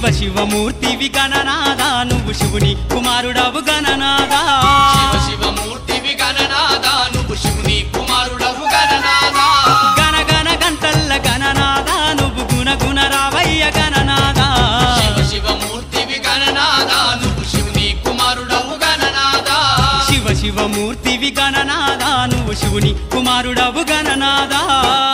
శివ శివమూర్తివి గణనాదా నువ్వు శివుని కుమారుడవు గణనాదా శివ శివమూర్తివి గణనాదా నువ్వు శివుని కుమారుడవు గణనాదా గణ గణ గంటల్ల గణనాదా నువ్వు గుణ గుణ రావయ్య గణనాదా శివ శివమూర్తివి గణనాదా నువ్వు శివుని కుమారుడవు గణనాదా శివ శివమూర్తివి గణనాదా నువ్వు శివుని కుమారుడవు గణనాదా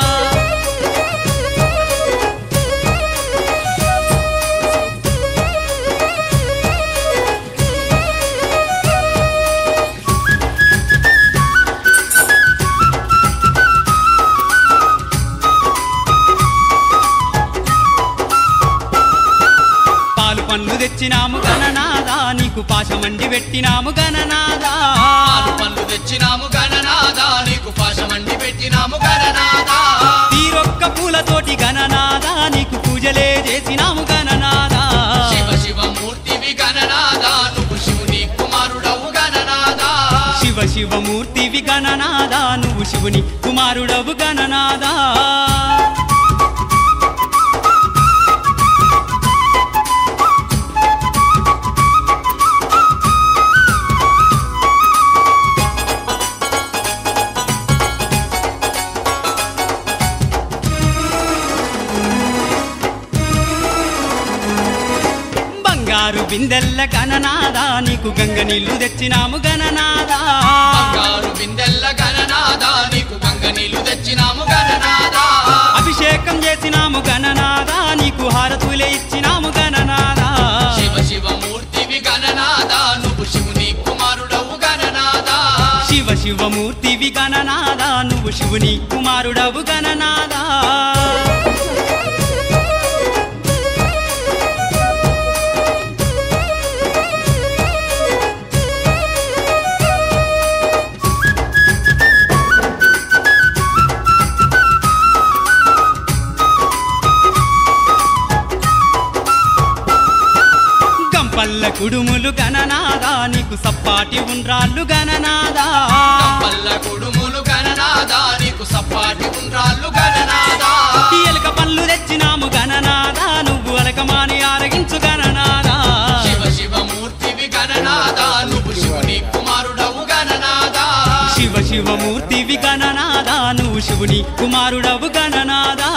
పాలు పండ్లు తెచ్చినాము గణనాదా నీకు పాశమండి పెట్టినాము గణనాదా పాలు పళ్ళు తెచ్చినాము గణనాదా నీకు పాశమండి పెట్టినాము గణనాదా తీరొక్క పూలతోటి గణనాదా నీకు పూజలే చేసినాము గణనాదా శివ శివమూర్తివి గణనాదా నువ్వు శివుని కుమారుడవు గణనాదా శివ శివమూర్తివి గణనాదా నువ్వు శివుని కుమారుడవు గణనాదా బంగారు బిందెల్ల గణనాదా నీకు గంగ నీళ్లు తెచ్చినాము గణనాదా బంగారు బిందెల్ల గణనాదా నీకు గంగ నీళ్లు తెచ్చినాము గణనాదా అభిషేకం చేసినాము గణనాదా నీకు హారతులే ఇచ్చినాము గణనాదా శివ శివమూర్తివి గణనాదా నువ్వు శివుని కుమారుడవు గణనాదా శివ శివమూర్తివి గణనాదా నువ్వు శివుని కుమారుడవు గణనాదా గంపల్ల కుడుములు గణనాదా నీకు సప్పాటి ఉండ్రాళ్ళు గణనాదా పల్ల కుడుములు గణనాదా నీకు సప్పాటి ఉండ్రాళ్ళు గణనాదా ఎలుక పళ్ళు తెచ్చినాము గణనాదా నువ్వు అలకమాని ఆరగించు గణనాదా శివ శివమూర్తివి గణనాదా నువ్వు శివుని కుమారుడవు గణనాదా శివ శివమూర్తివి గణనాదా నువ్వు శివుని కుమారుడవు గణనాదా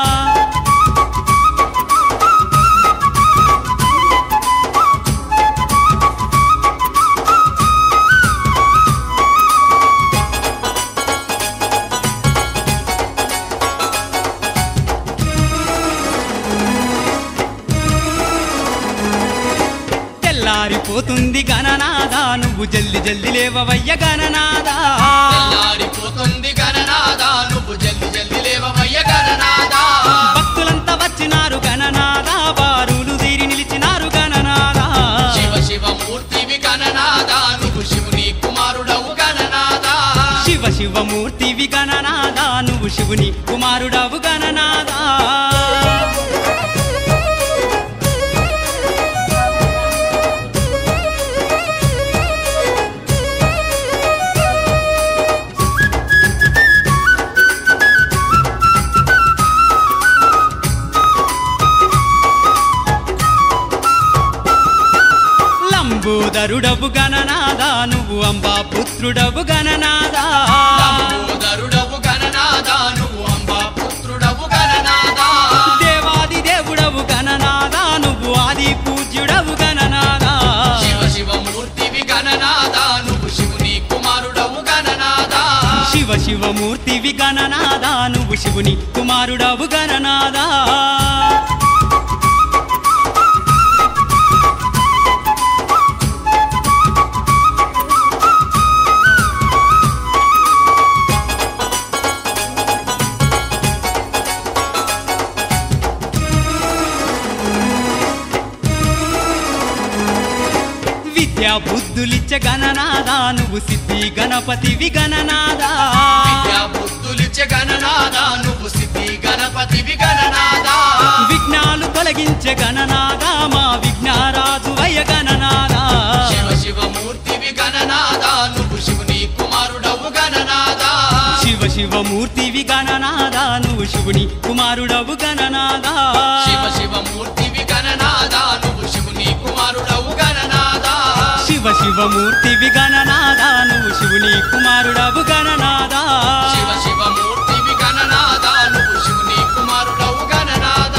తెల్లారిపోతుంది గణనాదా నువ్వు జల్ది జల్ది లేవవయ్య గణనాదా తెల్లారిపోతుంది గణనాదా నువ్వు జల్ది జల్ది లేవమయ్య గణనాదా భక్తులంతా వచ్చినారు గణనాదా బారులు తీరి నిలిచినారు గణనాదా శివ శివమూర్తివి గణనాదా నువ్వు శివుని కుమారుడవు గణనాదా శివ శివమూర్తివి గణనాదా నువ్వు శివుని కుమారుడవు గణనాదా లంబోదరుడవు గణనాదా నువ్వు అంబా పుత్రుడవు గణనాదా లంబోదరుడవు గణనాదా నువ్వు అంబా పుత్రుడవు గణనాదా దేవాది దేవుడవు గణనాదా నువ్వు ఆది పూజ్యుడవు గణనాదా శివ శివమూర్తివి గణనాదా నువ్వు శివుని కుమారుడవు గణనాదా శివ శివమూర్తివి గణనాదా నువ్వు శివుని కుమారుడవు గణనాదా విద్యా బుద్ధులిచ్చ గణనాదా నువ్వు సిద్ధి గణపతివి గణనాదా విద్యా బుద్ధులిచ్చే గణనాదా నువ్వు సిద్ధి గణపతివి గణనాదా విఘ్నాలు తొలగించే గణనాదా మా విఘ్నారాజు వయ గణనాదా శివ శివమూర్తివి గణనాదా నువ్వు శివుని కుమారుడవు గణనాదా శివ శివమూర్తివి గణనాదా నువ్వు శివుని కుమారుడవు గణనాదా శివ శివమూర్తివి గణ గణనాద నువ్వు శివుని కుమారుడవు గణనాద శివ శివమూర్తివి గణనాద నువ్వు శివుని కుమారుడవు గణనాద శివ శివమూర్తివి గణనాద నువ్వు శివుని కుమారుడవు గణనాద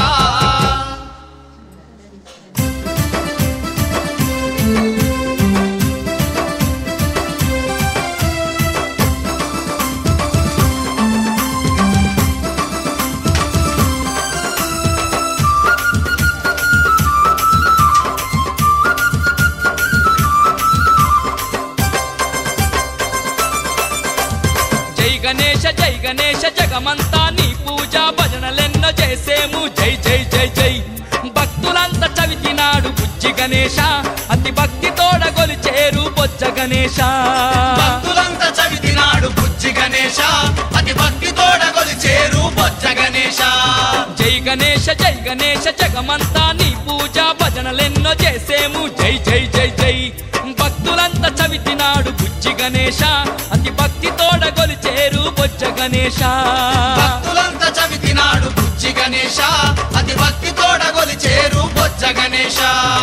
జై గణేశ జై గణేశ జగమంతా నీ పూజ భజనలెన్నో చేసేము జై జై జై జై భక్తులంతా చవితినాడు బుజ్జి గణేశ అతి భక్తి తోడ గొలిచేరు బొజ్జ గణేశ భక్తులంతా చవితినాడు బుజ్జి గణేశ అతి భక్తి తోడ కొలిచేరు బొజ్జ గణేశ జై గణేశ జై గణేశ జగమంతా నీ పూజ భజనలెన్నో చేసేము జై జై జై జై భక్తులంతా చవితినాడు బుజ్జి గణేశ అతి భక్తి తోడ గొలిచేరు బొజ్జ గణేశ భక్తులంతా చవితినాడు బుజ్జి గణేశ అతి భక్తి తోడ కొలిచేరు బొజ్జ గణేశ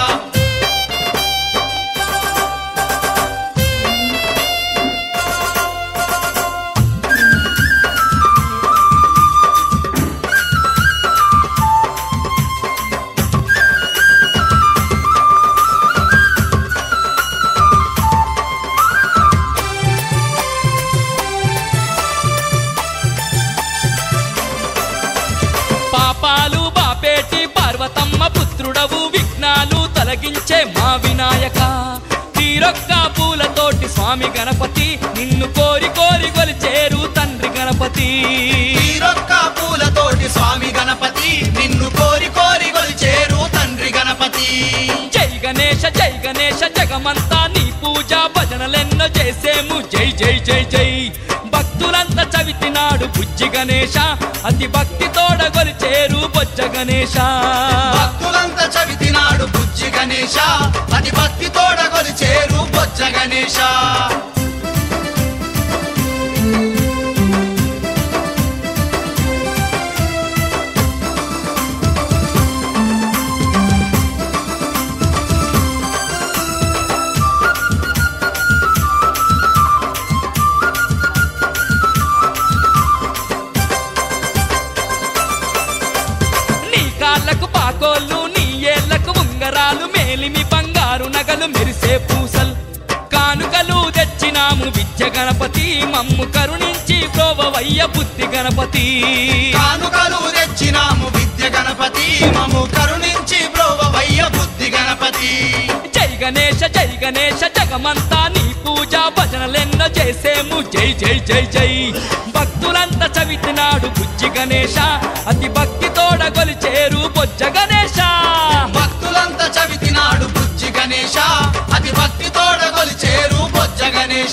పాపాలు బాపేటి పార్వతమ్మ పుత్రుడవు విఘ్నాలు తొలగించే మా వినాయక తీరొక్క పూలతోటి స్వామి గణపతి నిన్ను కోరి కోరి గొలిచేరు తండ్రి గణపతి తీరొక్క పూలతోటి స్వామి గణపతి నిన్ను కోరి కోరి కొలిచేరు తండ్రి గణపతి జై గణేశ జై గణేశ జగమంతా నీ పూజ భజనలెన్నో చేసేము జై జై జై జై భక్తులంతా చవితినాడు బుజ్జి గణేశ అతి భక్తి తోడ గొలిచేరు బొజ్జ గణేశ భక్తులంతా చవితినాడు బుజ్జి గణేశ అతి భక్తి తోడ కొలిచేరు బొజ్జ గణేశ నీ కాళ్ళకు పాకోళ్ళు నీ ఏళ్లకు ఉంగరాలు మేలిమి బంగారు నగలు మెరిసే పూసలు కానుకలు తెచ్చినాము విద్య గణపతి మమ్ము కరుణించి ప్రోవవయ్య బుద్ధి గణపతి కానుకలు తెచ్చినాము విద్య గణపతి మము కరుణించి బ్రోవయ్య బుద్ధి గణపతి జై గణేశ జై గణేశ జగమంతా నీ పూజ భజనలెన్నో చేసేము జై జై జై జై భక్తులంతా చవితినాడు బుజ్జి గణేశ అతి భక్తి తోడ గొలిచేరు బొజ్జ గణేశ భక్తులంతా చవితినాడు బుజ్జి గణేశ అతి భక్తి తోడ కొలిచేరు బొజ్జ గణేశ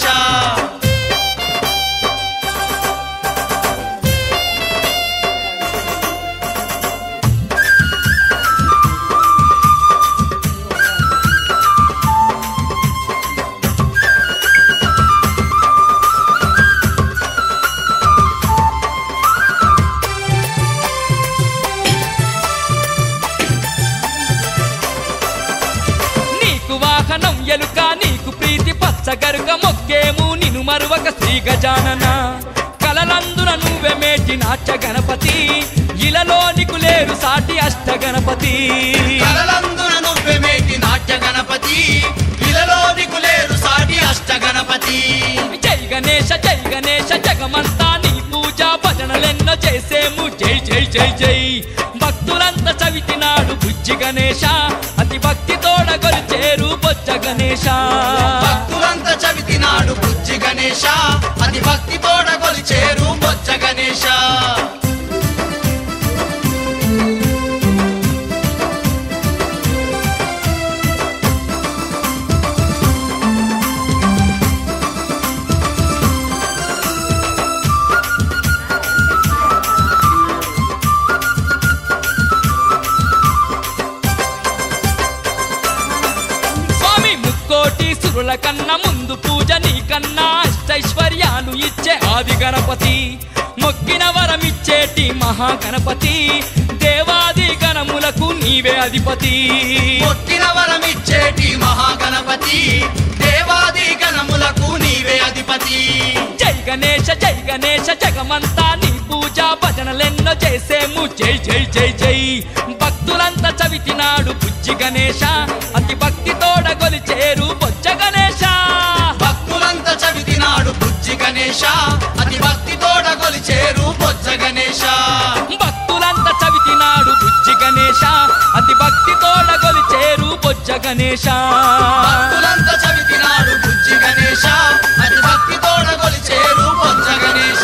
నీకు వాహనం ఎలుక నీకు ప్రీతి పచ్చగరుక మొక్కేము నిను మరువక శ్రీ గజానన కలలందున నువ్వే మేటి నాట్య గణపతి ఇలలో నీకు లేరు సాటి అష్ట గణపతి కలలందున నువ్వే మేటి నాట్య గణపతి ఇలలో నికులేరు సాటి అష్ట గణపతి జై గణేశ జై గణేశ జగమంతా నీ పూజ భజనలెన్నో చేసేము జై జై జై జై భక్తులంతా చవితినాడు బుజ్జి గణేశ అతి భక్తి తోడ గొలిచేరు బొజ్జ గణేశ భక్తులంతా చవితినాడు బుజ్జి గణేశ అతి భక్తి తోడ కొలిచేరు బొజ్జ గణేశ స్వామి ముక్కోటి సురుల కన్నా ముందు పూజ నీకన్నా అష్టైశ్వర్యాలు ఇచ్చే ఆది గణపతి మొక్కిన వరమిచ్చేటి మహాగణపతి దేవాది గణములకు నీవే అధిపతి మొక్కిన వరమిచ్చేటి మహాగణపతి దేవాది గణములకు నీవే అధిపతి జై గణేశ జై గణేశ జగమంతా నీ పూజ భజనలెన్నో చేసేము జై జై జై జై భక్తులంతా చవితినాడు బుజ్జి గణేశ అతి భక్తి తోడ గొలిచేరు బొజ్జ గణేశ భక్తులంతా చవితినాడు బుజ్జి గణేశ అతి భక్తి తోడ కొలిచేరు బొజ్జ గణేశ భక్తులంతా చవితినాడు బుజ్జి గణేశ అతి భక్తి తోడ గొలిచేరు బొజ్జ గణేశ భక్తులంతా చవితినాడు బుజ్జి గణేశ అతి భక్తి తోడ కొలిచేరు బొజ్జ గణేశ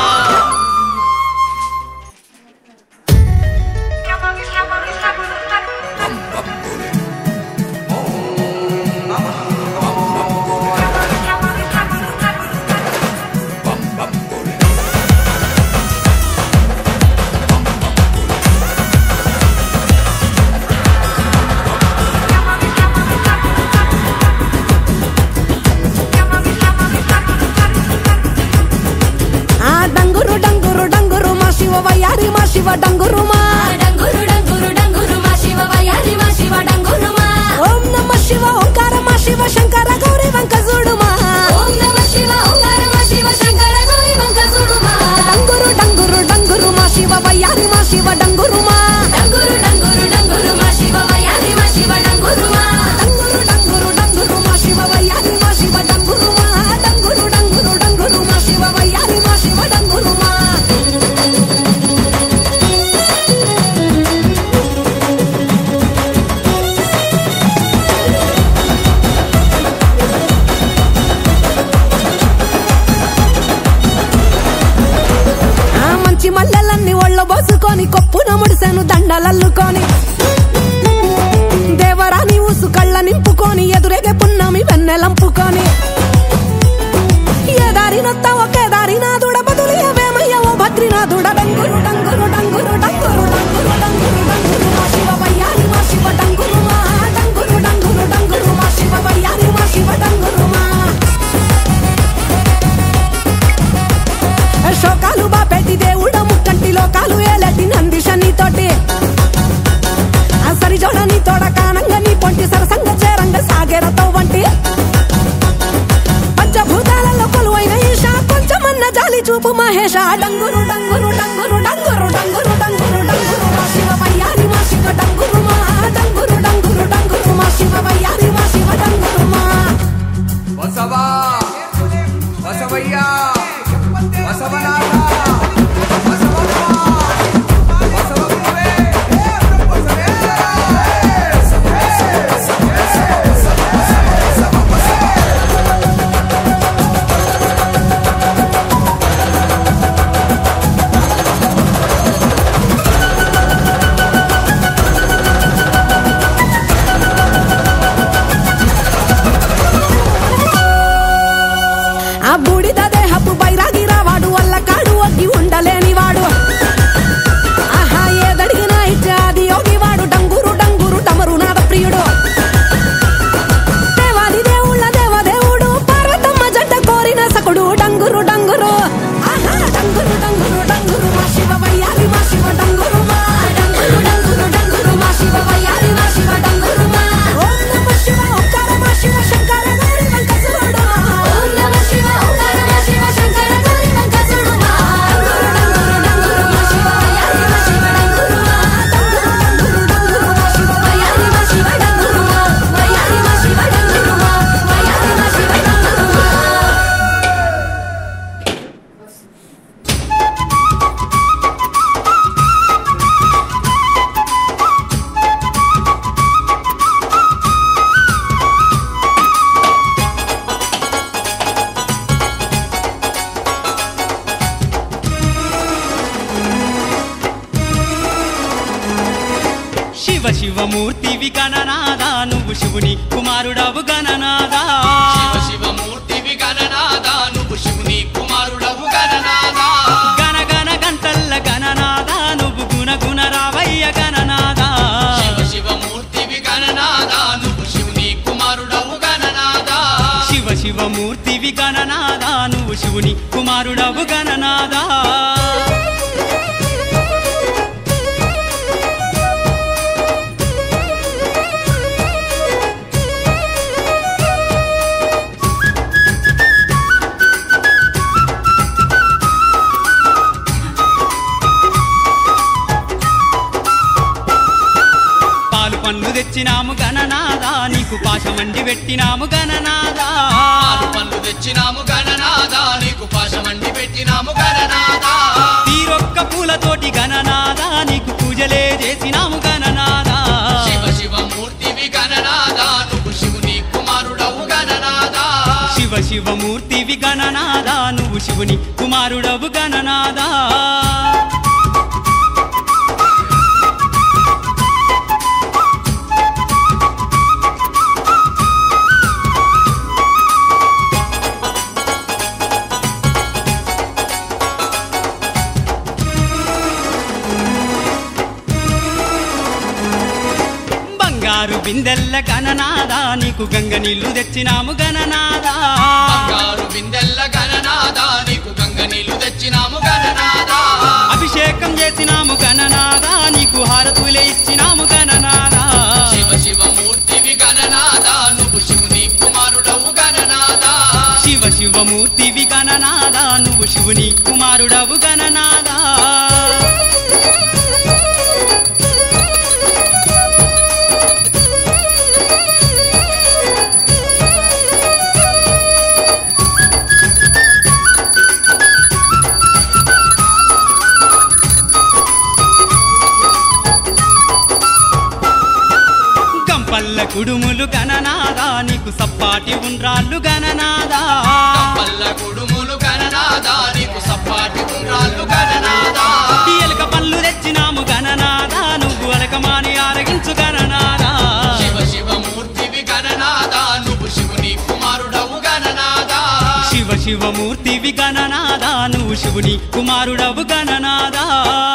ఆ డంగురు డంగురు డంగురు మా శివ వయ్యారి మా శివ డంగురు మా డంగురు డంగురు డంగురు మా శివ వయారి మా శివ డంగురు మా ఓం నమ శివ ఓంకార మా శివ శంకర గౌరీ వంక చూడు మా ఓం నమ శివ ఓంకార మా శివ శంకర గౌరి వంక చూడు మా డంగురు డంగురు డంగురు మా శివ వయ్యారి మా శివ డంగురు మా డంగురు డంగురు డంగురు మా శివ వయారి మా శివ డంగురు మా డంగురు డంగురు డంగురు మా శివ వయ్యారి మా శివ డంగురు మా డంగురు డంగురు డంగురు మా శివ వయ్యారి మా శివ డంగురు మా ఆ మంచి మల్లెలన్నీ ఒళ్ళ బోసుకొని కొప్పున ముడిసెను దండలల్లుకొని దేవరాని ఊసు కళ్ళ నింపుకొని ఎదురేగే పున్నమి వెన్నెలంపుకొని ఏ దారి నొత్తా ఒకే దారి నాదుడ బదులు ఏమేమయ్య ఓ భద్రినాథుడ డంగురు డంగురు డంగురు డంగురు డంగురు డంగురు డంగురు మా శివ వయ్యారి మా శివ డంగురు మా డంగురు డంగురు డంగురు మా శివ వయ్యారి మా శివ డంగురు మా శోకాలు బాపెట్టి దేవుడ ముక్కంటి లోకాలు ఏలటి నందిశని తోటి ఆ సరిజోడ నీ తోడ కానంగా నీ పొంటి సరసంగ చేరంగ సాగేరతో వంటి పంచభూతాలలో కొలువైన ఈశ కొంచెమన్న జాలి చూపు మహేష డంగురు డంగురు డంగురు డంగురు డంగురు డంగురు డంగురు మా శివ వయ్యారి మా శివ డంగురు మా డంగురు డంగురు డంగురు మా శివ వయ్యారి మా శివ డంగురు మా బసవా బసవయ్యా బసవనాథ బసవమ్మ బసవమ్మే ఆ బూడిద దేహపు బైరాగి రావాడు వల్ల కాడు ఒగ్గి ఉండలేని వాడు ఆహా ఏదడిగినా ఇచ్చే ఆది యోగి వాడు డంగురు డంగురు టమరు నాద ప్రియుడు దేవాది దేవుళ్ళ దేవదేవుడు పార్వతమ్మ జంట కోరిన సకుడు డంగురు డంగురు ఆహా డంగురు డంగురు డంగురు మా శివ వయ్యారి మా శివ డంగురు మా డంగురు డంగురు డంగురు మా శివ వయారి మా శివ డంగురు మా ఓం నమ శివ ఓంకార మా శివ శంకర గౌరీ వంక చూడు ఓం నమ శివ ఓంకార మా శివ శంకర గౌరి వంక చూడు మా డంగురు డంగురు డంగురు మా శివ వయారి మా శివ డంగురు మా డంగురు డంగురు మా శివ వయారి మా శివ డంగురు మా వయారి మా శివ డంగురు మా వయారి మా శివ డంగురు మా శివ శివమూర్తివి గణనాదా నువ్వు శివుని కుమారుడవు గణనాదా శివ శివమూర్తివి గణనాద నువ్వు శివుని కుమారుడవు గణనాద గణ గణ గంటల్ల గణనాదా నువ్వు గుణ గుణ రావయ్య గణనాదా శివ శివమూర్తివి గణనాద నువ్వు శివుని కుమారుడవు గణనాద శివ శివమూర్తివి గణనాదా నువ్వు శివుని కుమారుడవు గణనాదా తెచ్చినాము గణనాదా నీకు పాశమండి పెట్టినాము గణనాదా ఆరు పళ్ళు తెచ్చినాము గణనాదా నీకు పాశమండి పెట్టినాము గణనాదా తీరొక్క పూలతోటి గణనాదా నీకు పూజలే చేసినాము గణనాదా శివ శివ మూర్తివి గణనాదా నువ్వు శివుని కుమారుడవు గణనాదా శివ శివమూర్తివి గణనాదా నువ్వు శివుని కుమారుడవు గణనాదా బంగారు బిందెల్ల గణనాదా నీకు గంగ నీళ్లు తెచ్చినాము గణనాదా బంగారు బిందెల్ల గణనాదా నీకు గంగ నీళ్లు తెచ్చినాము గణనాదా అభిషేకం చేసినాము గణనాదా నీకు హారతులే ఇచ్చినాము గణనాదా శివ శివ మూర్తివి గణనాదా నువ్వు శివుని కుమారుడవు గణనాదా శివ శివమూర్తివి గణనాదా నువ్వు శివుని కుమారుడవు గణనాదా గంపల్ల కుడుములు గణనాదా నీకు సప్పాటి ఉండ్రాళ్ళు గణనాదా పల్ల కుడుములు గణనాదా నీకు సప్పాటి ఉండ్రాళ్ళు గణనాదా ఎలక పళ్ళు తెచ్చినాము గణనాదా నువ్వు అలకమాని ఆరగించు గణనాదా శివ శివ మూర్తివి గణనాదా నువ్వు శివుని కుమారుడవు గణనాదా శివ శివమూర్తివి గణనాదా నువ్వు శివుని కుమారుడవు గణనాదా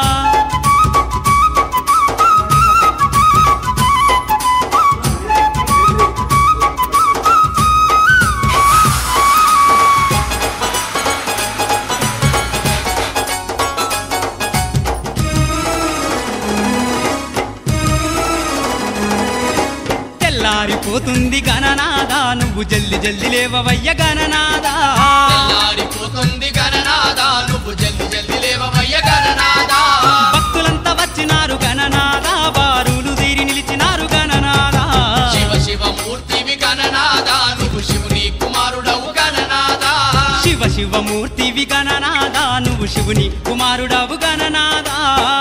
తెల్లారిపోతుంది గణనాదా నువ్వు జల్ది జల్ది లేవవయ్య గణనాదా తెల్లారిపోతుంది గణనాదా నువ్వు జల్ది జల్ది లేవవయ్య గణనాదా భక్తులంతా వచ్చినారు గణనాదా బారులు తీరి నిలిచినారు గణనాదా శివ శివ మూర్తివి గణనాదా నువ్వు శివుని కుమారుడవు గణనాదా శివ శివమూర్తివి గణనాదా నువ్వు శివుని కుమారుడవు గణనాదా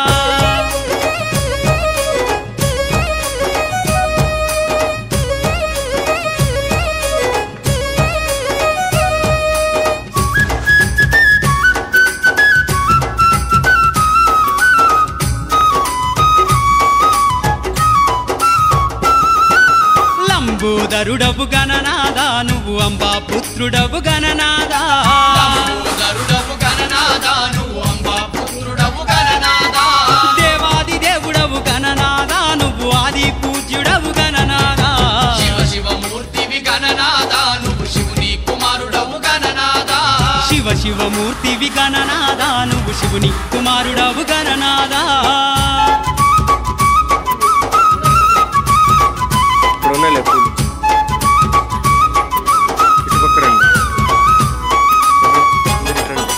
లంబోదరుడవు గణనాదా నువ్వు అంబా పుత్రుడవు గణనాదా లంబోదరుడవు గణనాదా నువ్వు అంబా పుత్రుడవు గణనాదా దేవాది దేవుడవు గణనాదా నువ్వు ఆది పూజ్యుడవు గణనాదా శివ శివ మూర్తివి గణనాదా నువ్వు శివుని కుమారుడవు గణనాదా శివ శివమూర్తివి గణనాదా నువ్వు శివుని కుమారుడవు గణనాదా ఇక్కడ ఉన్నాయి పూలు ఇటుపక్క రండి మీరు ఇటు రండి.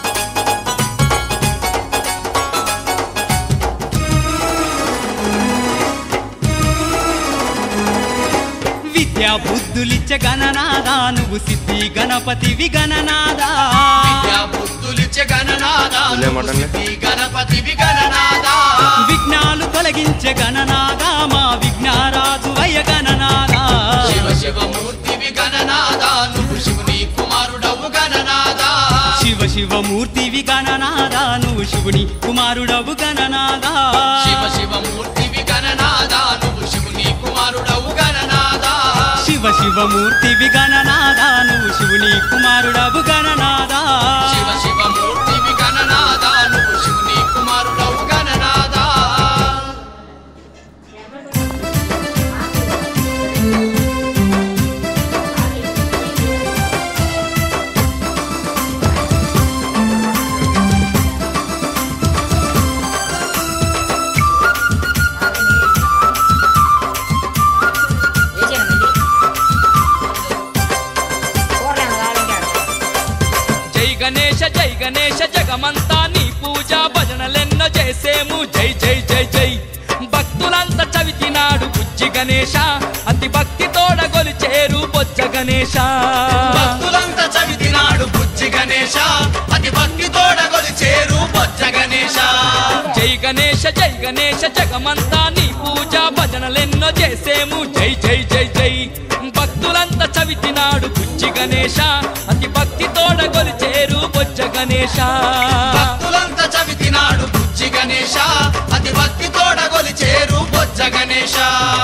విద్యా బుద్ధులిచ్చ గణనాదా నువ్వు సిద్ధి గణపతివి గణనాదా విద్యా బుద్ధులిచ్చే గణనాదా ఇల్లే నువ్వు మటన్లే. సిద్ధి గణపతివి గణనాదా విఘ్నాలు తొలగించే గణనాదా మా విఘ్నారాజు వయ గణనాదా శివ శివ మూర్తివి గణనాదా నువ్వు శివుని కుమారుడవు గణనాదా శివ శివమూర్తివి గణనాదా నువ్వు శివుని కుమారుడవు గణనాదా శివ శివ మూర్తివి గణనాదా నువ్వు శివుని కుమారుడవు గణనాదా శివ శివమూర్తివి గణనాదా నువ్వు శివుని కుమారుడవు గణనాదా శివ శివ మూర్తివి గణనాదా నువ్వు శివుని కుమారుడవు గణనాదా జై గణేశ జై గణేశ జగమంతా నీ పూజ భజనలెన్నో చేసేము జై జై జై జై భక్తులంతా చవితినాడు బుజ్జి గణేశ అతి భక్తి తోడ గొలిచేరు బొజ్జ గణేశ భక్తులంతా చవితినాడు బుజ్జి గణేశ అతి భక్తి తోడగొలి చేరు బొజ్జ గణేశ జై గణేశ జై గణేశ జగమంతా నీ పూజ భజనలెన్నో చేసేము జై జై జై జై భక్తులంతా చవితినాడు బుజ్జి గణేశ అతి భక్తి తోడ గొలిచేరు బొజ్జ గణేశ భక్తులంతా చవితినాడు బుజ్జి గణేశ అతి భక్తి తోడగొలి చేరు బొజ్జ గణేశ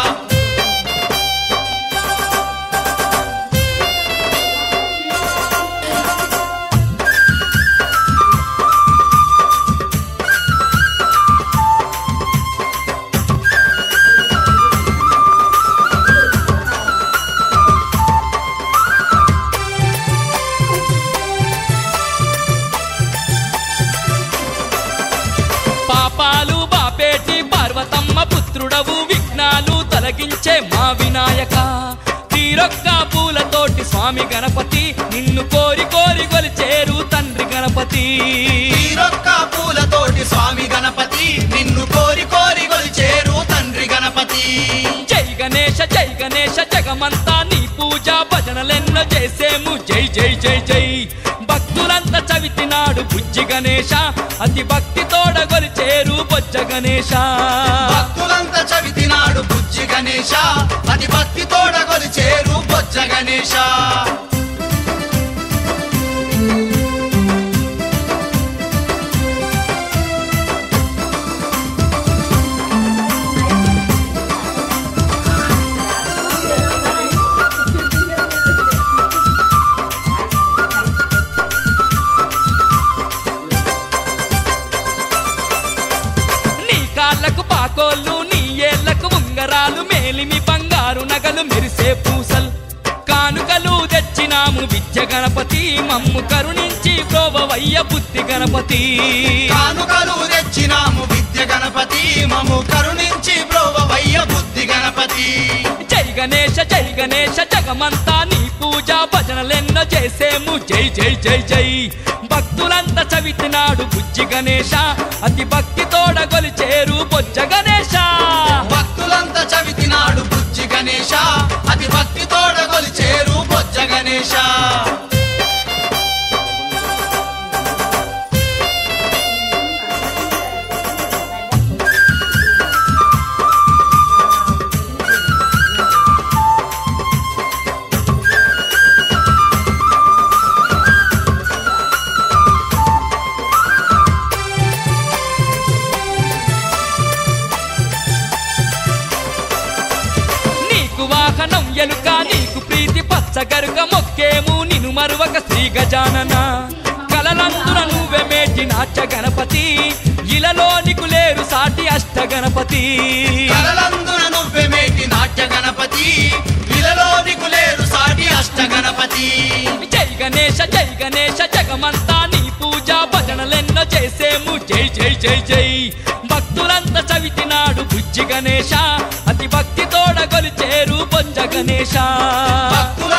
పాపాలు బాపేటి పార్వతమ్మ పుత్రుడవు విఘ్నాలు తొలగించే మా వినాయక తీరొక్క పూలతోటి స్వామి గణపతి నిన్ను కోరి కోరి గొలిచేరు తండ్రి గణపతి తీరొక్క పూలతోటి స్వామి గణపతి నిన్ను కోరి కోరి గొలి చేరు తండ్రి గణపతి జై గణేశ జై గణేశ జగమంతా నీ పూజ భజనలెన్నో చేసేము జై జై జై జై భక్తులంతా చవితినాడు బుజ్జి గణేశ అతి భక్తి తోడ గొలిచేరు బొజ్జ గణేశ భక్తులంతా చవితినాడు బుజ్జి గణేశ అతి భక్తి తోడగొలి చేరు బొజ్జ గణేశ నీ కాళ్ళకు పాకోళ్ళు నీ ఏళ్లకు ఉంగరాలు మేలిమి బంగారు నగలు మెరిసే పూసల్ కానుకలు తెచ్చినాము విద్య గణపతి మమ్ము కరుణించి ప్రోభవయ్య బుద్ధి గణపతి కానుకలు తెచ్చినాము విద్య గణపతి మము కరుణించి ప్రోభవయ్య బుద్ధి గణపతి జై గణేశ జై గణేశ జగమంతా నీ పూజ భజనలెన్నో చేసేము జై జై జై జై భక్తులంతా చవితినాడు బుజ్జి గణేశ అతి భక్తి తోడ గొలిచేరు బొజ్జ గణేశ భక్తులంతా చవితినాడు బుజ్జి గణేశ అతి భక్తి తోడగొలి చేరు బొజ్జ గణేశ నీకు వాహనం ఎలుక నీకు ప్రీతి పచ్చగరుక మొక్కేము నిను మరువక శ్రీ గజానన కలలందున నువ్వే మేటి నాట్య గణపతి ఇలలో నీకు లేరు సాటి అష్ట గణపతి కలలందున నువ్వే మేటి నాట్య గణపతి ఇలలో నీకు లేరు సాటి అష్ట గణపతి జై గణేశ జై గణేశ జగమంతా నీ పూజ భజనలెన్నో చేసేము జై జై జై జై భక్తులంతా చవితినాడు బుజ్జి గణేశ అతి భక్తి తోడ గొలిచేరు బొజ్జ గణేశ భక్తుల